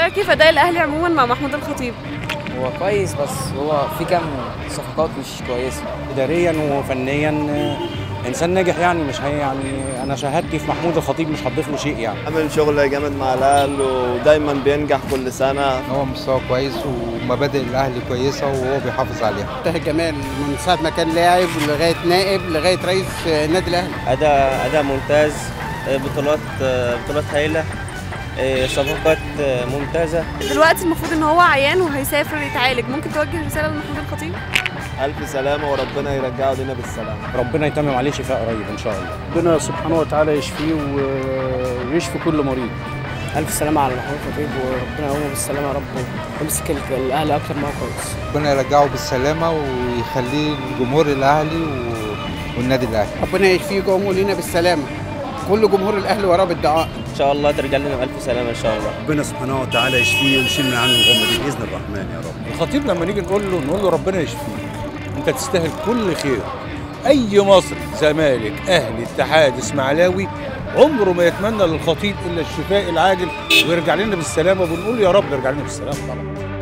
كيف اداء الاهلي عموما مع محمود الخطيب هو كويس بس هو في كام صفقات مش كويسه اداريا وفنيا آه، انسان ناجح يعني مش هي يعني انا شهادتي في محمود الخطيب مش هتضيف له شيء يعني عامل شغل جامد مع الاهلي ودايما بينجح كل سنه هو مستوى كويس ومبادئ الاهلي كويسه وهو بيحافظ عليها منتهى الجمال من ساعه ما كان لاعب لغايه نائب لغايه رئيس النادي الاهلي اداء اداء ممتاز بطولات بطولات هايله صفقات ممتازه دلوقتي المفروض ان هو عيان وهيسافر يتعالج ممكن توجه رساله لمحمود الخطيب الف سلامه وربنا يرجعه لنا بالسلامه ربنا يتمم عليه شفاء قريب ان شاء الله ربنا سبحانه وتعالى يشفيه ويشفي كل مريض الف سلامه على محمود الخطيب وربنا يقومه بالسلامه يا رب ويمسك الاهلي اكتر ما هو كويس ربنا يرجعه بالسلامه ويخليه الجمهور الاهلي والنادي الاهلي ربنا يشفيه ويقومه لنا بالسلامه كل جمهور الاهلي وراه بالدعاء ان شاء الله ترجع لنا بالف سلامه ان شاء الله ربنا سبحانه وتعالى يشفيه ويشيل من عنه الغمه دي باذن الرحمن يا رب الخطيب لما نيجي نقول له نقول له ربنا يشفيه انت تستاهل كل خير اي مصري زمالك اهلي اتحاد اسماعيلاوي عمره ما يتمنى للخطيب الا الشفاء العاجل ويرجع لنا بالسلامه وبنقول يا رب يرجع لنا بالسلامه طبعا